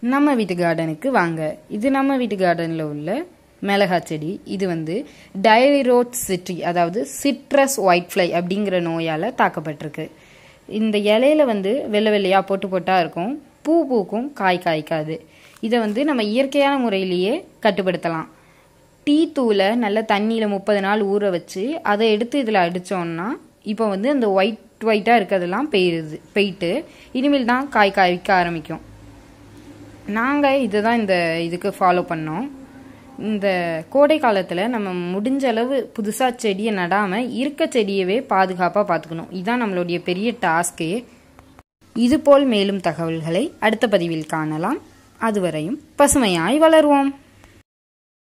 நம்ம வீட்டு கார்டனுக்கு வாங்க இது நம்ம வீட்டு கார்டனில் உள்ள மிளகா செடி இது வந்து டைரோட் சிட்ரி அதாவது சிட்ரஸ் ஒயிட் ஃப்ளை அப்படிங்கிற நோயால் தாக்கப்பட்டிருக்கு இந்த இலையில வந்து வெள்ளை வெள்ளையாக பொட்டு பொட்டாக இருக்கும் பூ பூக்கும் காய் காய்க்காது இதை வந்து நம்ம இயற்கையான முறையிலேயே கட்டுப்படுத்தலாம் டீ தூளை நல்ல தண்ணியில் முப்பது நாள் ஊற வச்சு அதை எடுத்து இதில் அடித்தோம்னா இப்போ வந்து அந்த ஒயிட் ஒயிட்டாக இருக்கிறதெல்லாம் பெய்யுது போயிட்டு இனிமேல் தான் காய் காய்க்க ஆரம்பிக்கும் நாங்கள் இதை தான் இந்த இதுக்கு ஃபாலோ பண்ணோம் இந்த கோடை காலத்தில் நம்ம முடிஞ்ச அளவு புதுசாக செடியை நடாமல் இருக்க செடியவே பாதுகாப்பாக பார்த்துக்கணும் இதுதான் நம்மளுடைய பெரிய டாஸ்கே இதுபோல் மேலும் தகவல்களை அடுத்த பதிவில் காணலாம் அதுவரையும் பசுமையாய் வளருவோம்